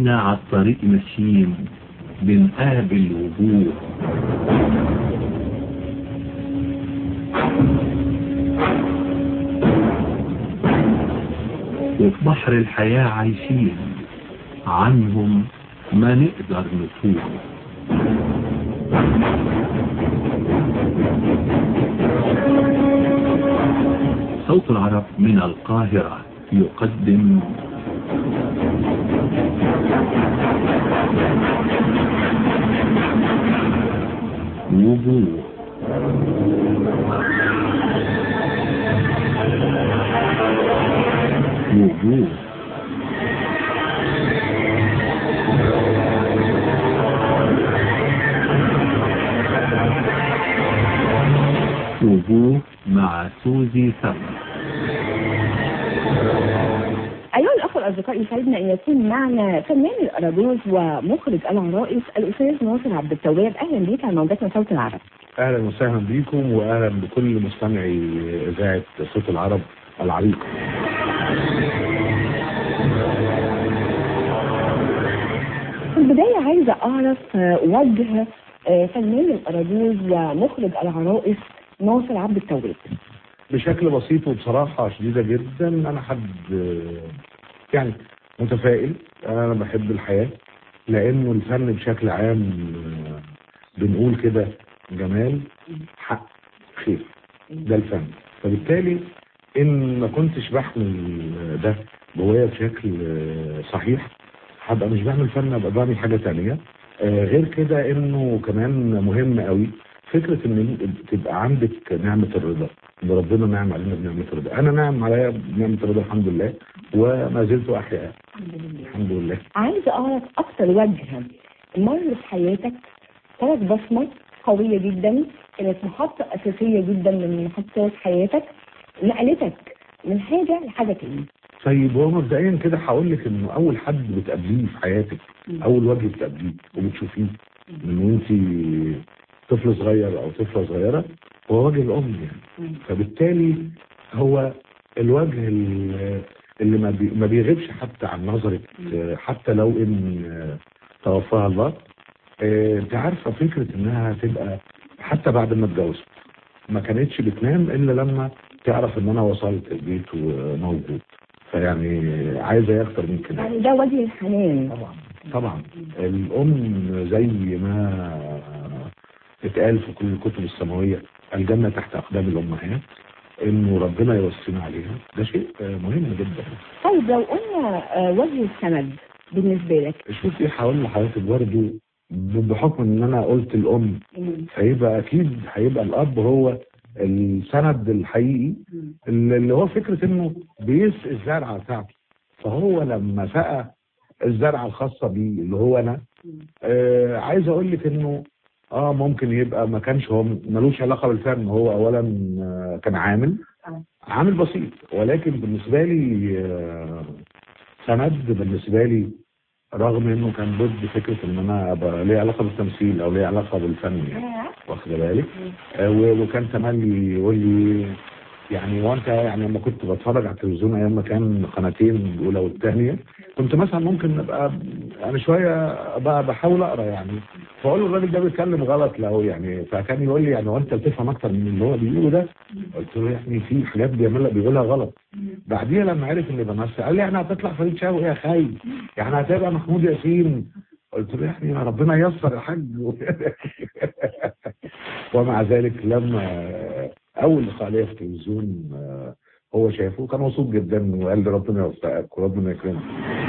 واحنا على الطريق ماشيين بنقابل وجوه وفي بحر الحياة عايشين عنهم ما نقدر نفوق صوت العرب من القاهرة يقدم وجوه وجوه وجوه مع سوزي ثمر أيها الأخوة الأصدقاء يسعدنا أن يكون معنا فنان الأراجوز ومخرج العرائس الأستاذ ناصر عبد التواب أهلا بيك على موجاتنا صوت العرب اهلا وسهلا بيكم واهلا بكل مستمعي اذاعه صوت العرب العريق في البداية عايزة أعرف آه، وجه آه، فنان الأراجوز ومخرج العرائس ناصر عبد التواب بشكل بسيط وبصراحه شديده جدا انا حد آه، يعني متفائل انا بحب الحياه لانه الفن بشكل عام آه، بنقول كده جمال حق خير ده الفن فبالتالي ان ما كنتش بحمل ده جوايا بشكل آه، صحيح هبقى مش بعمل فن ابقى بعمل حاجه تانية آه، غير كده انه كمان مهم قوي فكره ان تبقى عندك نعمه الرضا ان ربنا نعم علينا بنعمه الرضا انا نعم عليا بنعمه الرضا الحمد لله وما زلت احيا الحمد لله عايزة أعرف أكتر وجه مر في حياتك ترك بصمة قوية جدا كانت محطة أساسية جدا من محطات حياتك نقلتك من حاجة لحاجة تانية طيب هو مبدئيا كده هقول لك انه اول حد بتقابليه في حياتك اول وجه بتقابليه وبتشوفيه من وانت طفل صغير او طفله صغيره هو وجه الام يعني فبالتالي هو الوجه ال- اللي ما بي- ما بيغيبش حتى عن نظرك آه، حتى لو ان آه، توفاها الله آه، انت عارفه فكره انها تبقى حتى بعد ما اتجوزت ما كانتش بتنام الا لما تعرف ان انا وصلت البيت وموجود فيعني عايزه ايه اكتر من كده يعني ده وجه الحنان طبعا طبعا الام زي ما اتقال في كل الكتب السماويه الجنه تحت اقدام الامهات انه ربنا يوصينا عليها ده شيء آه، مهم جدا طيب لو قلنا آه، وجه السند بالنسبة لك شوفي هقول لحضرتك برضه بحكم ان انا قلت الام فيبقى اكيد هيبقى الاب هو السند الحقيقي اللي هو فكره انه بيسقي الزرعه بتاعته فهو لما سقى الزرعه الخاصه بيه اللي هو انا آه عايز اقول لك انه اه ممكن يبقى ما كانش هو ملوش علاقه بالفن هو اولا آه كان عامل آه. عامل بسيط ولكن بالنسبه لي آه سند بالنسبه لي رغم انه كان ضد فكره ان انا ابقى ليه علاقه بالتمثيل او ليه علاقه بالفن يعني آه. واخد بالك آه، و- وكان تملي يقول لي يعني وانت يعني لما كنت بتفرج على التلفزيون ايام ما كان قناتين الاولى والثانيه كنت مثلا ممكن ابقى يعني شويه بقى بحاول اقرا يعني فاقول له الراجل ده بيتكلم غلط لو يعني فكان يقول لي يعني وانت بتفهم اكتر من اللي هو بيقوله ده قلت له يعني في حاجات بيعملها بيقولها غلط بعديها لما عرف اني بمثل قال لي يعني هتطلع فريد شوقي يا خاي يعني هتبقى محمود ياسين قلت له يعني يا ربنا ييسر يا حاج ومع ذلك لما اول لقاء ليا في التلفزيون آه، هو شافه كان مبسوط جدا وقال لي ربنا يوفقك وربنا يكرمك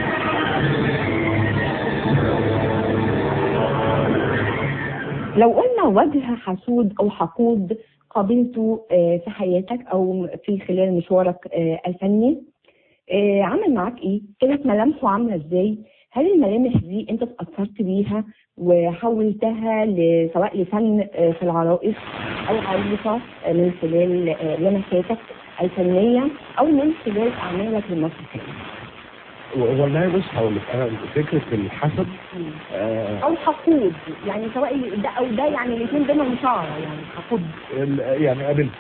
لو قلنا وجه حسود او حقود قابلته آه، في حياتك او في خلال مشوارك آه، الفني آه، عمل معاك ايه؟ كانت ملامحه عامله ازاي؟ هل الملامح دي انت اتاثرت بيها وحولتها ل- سواء لفن آه، في العرائس او عروسه آه، من خلال آه، لمساتك الفنيه او من خلال اعمالك المسرحيه؟ والله بص هقول لك انا فكره الحسد آه، او حقود يعني سواء ده او ده يعني الاثنين بينهم شعره يعني حقود ال- يعني قابلت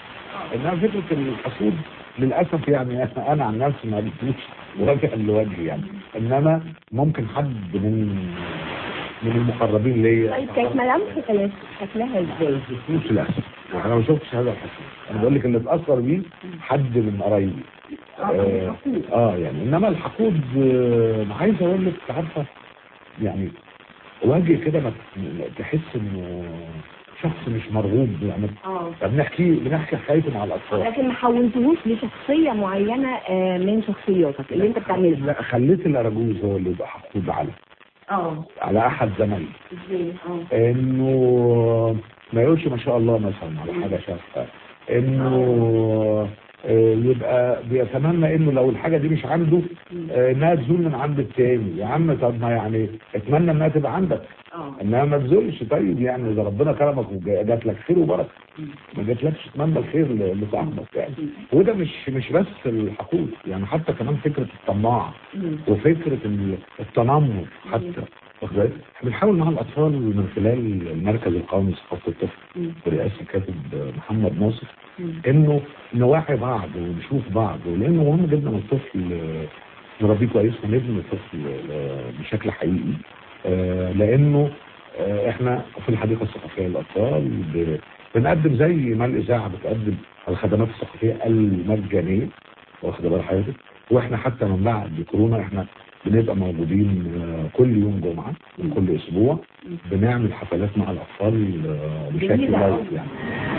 انما فكره الحسود للاسف يعني انا عن نفسي ما قابلتوش وجها لوجه يعني انما ممكن حد من من المقربين ليا طيب كانت ملامح كانت شكلها ازاي؟ مش للاسف انا ما شفتش هذا الحسود انا بقول لك اللي اتاثر بيه حد من قرايبي آه, اه يعني انما الحقود آه، انا عايز اقول لك عارفه يعني وجه كده ما تحس انه شخص مش مرغوب يعني اه بنحكي بنحكي حكايته مع الاطفال لكن ما حولتهوش لشخصية معينة آه، من شخصياتك اللي انت بتعملها لا خليت الاراجوز هو اللي يبقى حقود على اه على احد زمايلي ازاي اه انه ما يقولش ما شاء الله مثلا على حاجه شافها انه آه، يبقى بيتمنى انه لو الحاجه دي مش عنده آه، انها تزول من عند التاني يا عم طب ما يعني اتمنى انها تبقى عندك اه انها ما تزولش طيب يعني اذا ربنا كرمك وجات لك خير وبركه ما جاتلكش تتمنى الخير ل- لصاحبك يعني وده مش مش بس الحقود يعني حتى كمان فكره الطماع مم. وفكره ال- التنمر حتى واخد بالك؟ احنا بنحاول مع الاطفال من خلال المركز القومي لثقافه الطفل مم. برئاسه الكاتب محمد ناصر مم. انه نوعي بعض ونشوف بعض لانه مهم جدا الطفل آه، نربيه كويس ونبني الطفل آه، بشكل حقيقي آه، لانه آه، احنا في الحديقه الثقافيه للاطفال ب- بنقدم زي ما الاذاعه بتقدم الخدمات الثقافيه المجانيه واخد بال حضرتك واحنا حتى من بعد كورونا احنا بنبقى موجودين آه، كل يوم جمعه من كل اسبوع بنعمل حفلات مع الاطفال آه، بشكل جميلة أوي. لايف يعني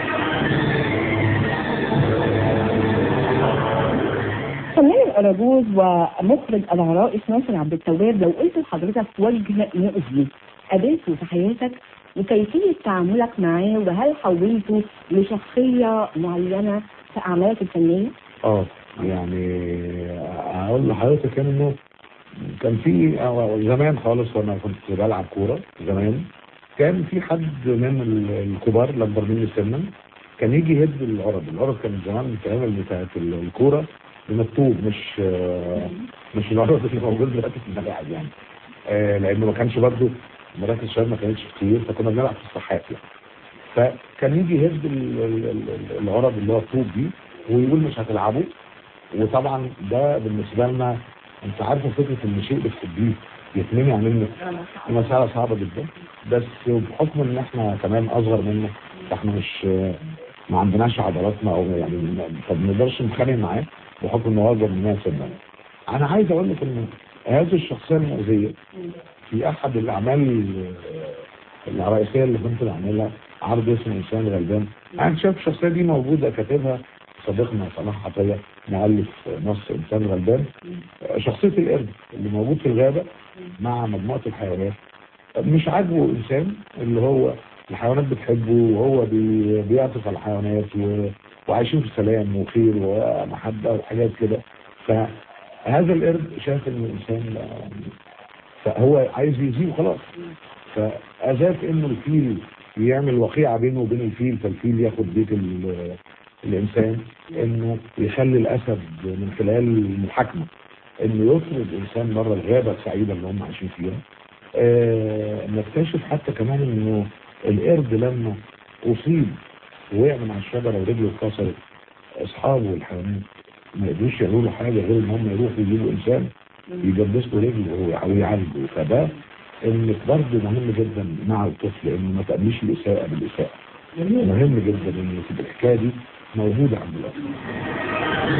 فنان الأراجوز ومخرج العرائس ناصر عبد التواب لو قلت لحضرتك وجه مؤذي قابلته في حياتك وكيفية تعاملك معاه وهل حولته لشخصية معينة في أعمالك الفنية؟ اه يعني اقول لحضرتك انه كان في آه، زمان خالص وانا كنت بلعب كوره زمان كان في حد من ال- الكبار اللي اكبر مني سنا كان يجي يهد العرب العرب كان زمان بتتعمل بتاعت ال- الكوره من الطوب مش آه، مش العرب اللي موجود دلوقتي في الملاعب يعني آه، لانه ما كانش برضه مراكز الشباب ما كانتش كتير فكنا بنلعب في الساحات يعني فكان يجي يهد ال- ال- ال- العرب اللي هو الطوب دي ويقول مش هتلعبوا وطبعا ده بالنسبه لنا انت عارفه فكره ان شيء بتحبيه يتمنع منك مسألة صعبة جدا بس بحكم ان احنا كمان اصغر منه فاحنا مش ما عندناش عضلاتنا او يعني ما بنقدرش نتخانق معاه بحكم انه هو اكبر مننا سنا انا عايز اقول لك ان هذه الشخصية المؤذية في احد الاعمال الرئيسية اللي كنت بعملها عرض اسمه انسان غلبان انا شايف الشخصية دي موجودة كاتبها صديقنا صلاح عطية مؤلف نص انسان غلبان شخصية القرد اللي موجود في الغابة مع مجموعة الحيوانات مش عاجبه انسان اللي هو الحيوانات بتحبه وهو بي- بيعطف على الحيوانات و... وعايشين في سلام وخير ومحبة وحاجات كده فهذا القرد شاف ان الانسان آه، فهو عايز يأذيه وخلاص فأذاك انه الفيل يعمل وقيعة بينه وبين الفيل فالفيل ياخد بيت ال- الانسان انه يخلي الاسد من خلال المحاكمة انه يطرد انسان بره الغابة السعيدة اللي هم عايشين فيها آه نكتشف حتى كمان انه القرد لما اصيب وقع من على الشجرة ورجله اتكسرت اصحابه والحيوانات ما يقدروش يعملوا له حاجة غير ان هم يروحوا يجيبوا انسان يجبسوا رجله وهو- او يعالجه فده انك برضه مهم جدا مع الطفل انه ما تقابليش الاساءة بالاساءة مهم جدا ان تبقى الحكايه دي موجوده عند الاطفال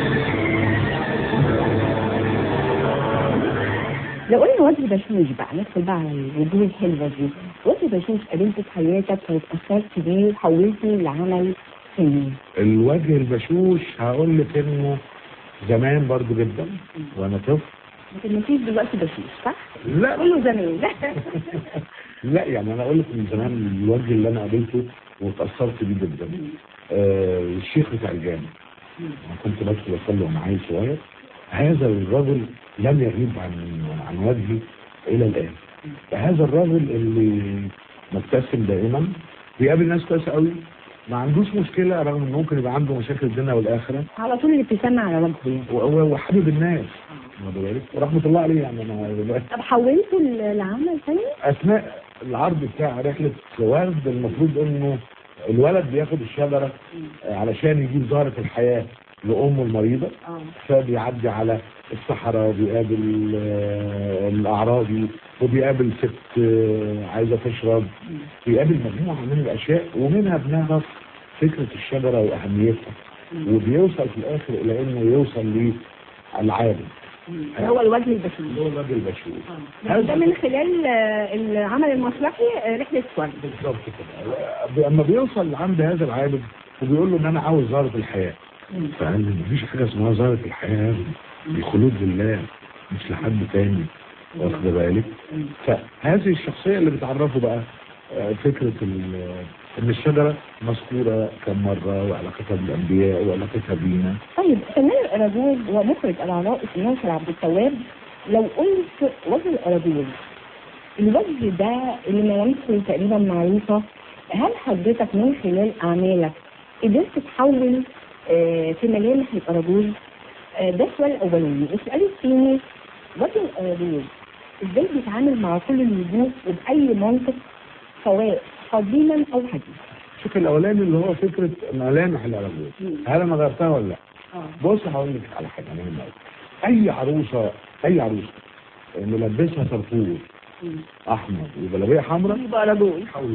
لو قلنا وجه بشوش بقى ندخل بقى على الوجوه الحلوة دي وجه بشوش قابلته في حياتك واتأثرت بيه وحولته لعمل فني الوجه البشوش هقول لك انه زمان برضه جدا وانا طفل لكن مفيش دلوقتي بشوش صح؟ لا كله زمان لا يعني انا اقول لك من زمان الوجه اللي انا قابلته واتاثرت بيه جدا آه الشيخ بتاع الجامع انا كنت بدخل اصلي وانا عيل صغير هذا الرجل لم يغيب عن عن وجهي الى الان فهذا الرجل اللي مبتسم دائما بيقابل ناس كويسه قوي ما عندوش مشكله رغم انه ممكن يبقى عنده مشاكل الدنيا والاخره على طول الابتسامة على وجهه يعني و- و- وحبيب الناس واخد بالك؟ ورحمه الله عليه يعني انا دلوقتي طب حولته ل- لعمل فني؟ اثناء العرض بتاع رحله ورد المفروض انه الولد بياخد الشجره آه، علشان يجيب زهره الحياه لامه المريضه اه فبيعدي على الصحراء وبيقابل آه، الاعرابي وبيقابل ست آه، عايزه تشرب بيقابل مجموعه من الاشياء ومنها بنعرف فكره الشجره واهميتها وبيوصل في الاخر الى انه يوصل للعالم هو الوجه البشري اللي هو الراجل البشوي بس ده من خلال آه، العمل المسرحي آه، رحلة ورد بالظبط كده اما بيوصل عند هذا العابد وبيقول له ان انا عاوز زهره الحياه فقال لي مفيش حاجه اسمها زهره الحياه دي خلود لله مش لحد تاني واخد بالك فهذه الشخصيه اللي بتعرفه بقى آه، فكره ال- ان الشجره مذكوره كم مره وعلاقتها بالانبياء وعلاقتها بينا طيب فنان الأراجوز ومخرج العراء ناصر عبد التواب لو قلت وجه الأراجوز الوجه ده اللي ملامحه تقريبا معروفة هل حضرتك من خلال أعمالك قدرت تحول آه، في ملامح الأراجوز آه، ده السؤال الأولاني السؤال الثاني وجه الأراجوز ازاي بيتعامل مع كل الوجوه وبأي منطق سواء قديما أو حديثا شوف الاولاني اللي هو فكره ملامح الاراجوز هل انا غيرتها ولا لا؟ اه بص هقول لك على حاجه مهمه قوي اي عروسه اي عروسه ملبسها فرفور احمر وجلابيه حمراء يبقى أراجوز حول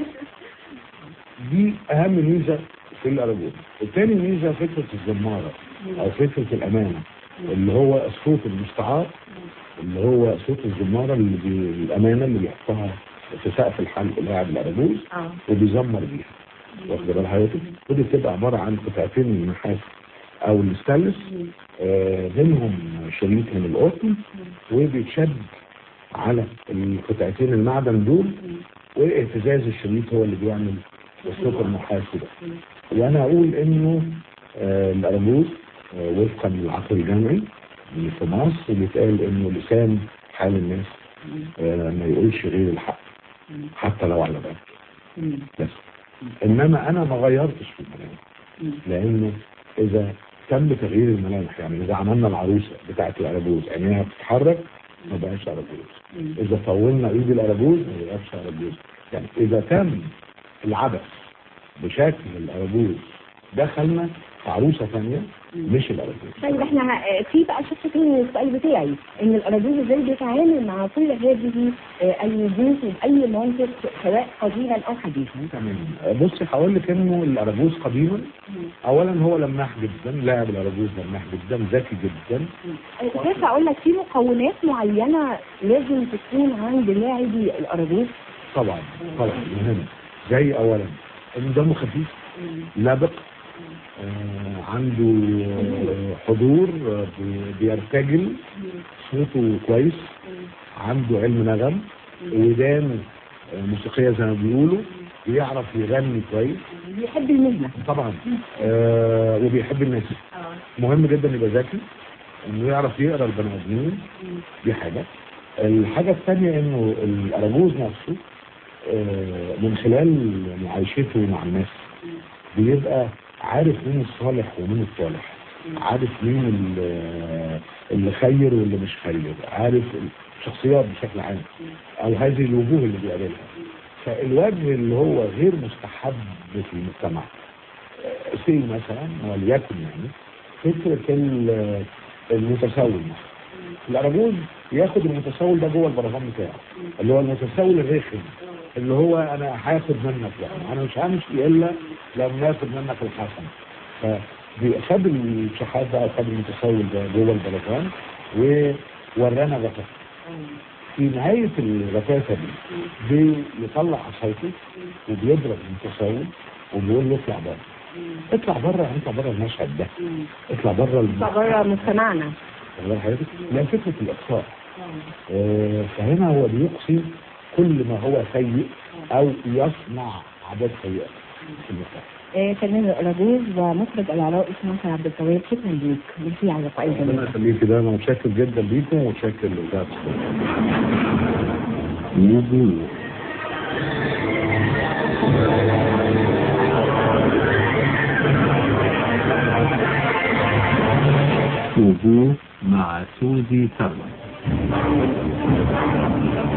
دي اهم ميزه في الاراجوز الثاني ميزه فكره الزماره او فكره الامانه اللي هو الصوت المستعار اللي هو صوت الزماره اللي بي... الامانه اللي بيحطها في سقف الحلق لاعب الاراجوز اه وبيزمر بيها واخد بال حضرتك ودي بتبقى عباره عن قطعتين من النحاس او الستانلس آه منهم شريط من القطن وبيتشد على القطعتين المعدن دول واهتزاز الشريط هو اللي بيعمل الصوت النحاسي ده وانا اقول انه آه الارجوز آه وفقا للعقل الجمعي اللي في مصر بيتقال انه لسان حال الناس آه ما يقولش غير الحق حتى لو على بالك بس انما انا ما غيرتش في الملامح لانه اذا تم تغيير الملامح يعني اذا عملنا العروسه بتاعت الاراجوز عينيها بتتحرك ما بقاش اراجوز اذا طولنا ايد الاراجوز ما بقاش اراجوز يعني اذا تم العبث بشكل الاراجوز دخلنا في عروسه ثانيه مش الاراجوز طيب احنا ه- في بقى شق تاني من السؤال بتاعي ان الاراجوز ازاي بيتعامل مع كل هذه آه، الوجوه باي منطق سواء قديما او حديثا تمام بصي هقول لك انه الاراجوز قديما اولا هو لماح جدا لاعب الاراجوز لماح جدا ذكي جدا آه، كيف اقول لك في مقومات معينه لازم تكون عند لاعبي الاراجوز طبعا طبعا مهم زي اولا انه دمه خفيف لبق آه عنده آه، حضور آه، بي- بيرتجل صوته كويس عنده علم نغم ودانه آه، موسيقيه زي ما بيقولوا بيعرف يغني كويس بيحب المهنه طبعا آه وبيحب الناس مهم جدا يبقى ذكي انه يعرف يقرا البني ادمين دي حاجه الحاجه الثانيه انه الاراجوز نفسه آه من خلال معايشته مع الناس بيبقى عارف مين الصالح ومين الطالح عارف مين ال- اللي خير واللي مش خير عارف الشخصيات بشكل عام او هذه الوجوه اللي بيقابلها فالوجه اللي هو غير مستحب في المجتمع سي مثلا وليكن يعني فكرة ال- المتسول مثلا الأراجوز ياخد المتسول ده جوه البرفان بتاعه اللي هو المتسول الرخم اللي هو انا هاخد منك يعني انا مش همشي الا لما اخد منك الحسن فخد الشحات ده خد المتسول ده جوه البرفان وورانا غفاء في نهاية الغفافة دي بيطلع عصايته وبيضرب المتسول وبيقول له اطلع بره اطلع بره اطلع بره المشهد ده اطلع بره الم... بره مجتمعنا والله حضرتك لا فكرة الإقصاء آه، فهنا هو بيقصي كل ما هو سيء أو يصنع عادات سيئة في المجتمع آه، فنان الاراجوز ومخرج العراء ناصر عبد التواب شكرا ليك ميرسي على لقاء ربنا الجميل يخليك ده أنا متشكر جدا ليكم ومتشكر لوزارة وجوه وجوه مع سوزي ثروت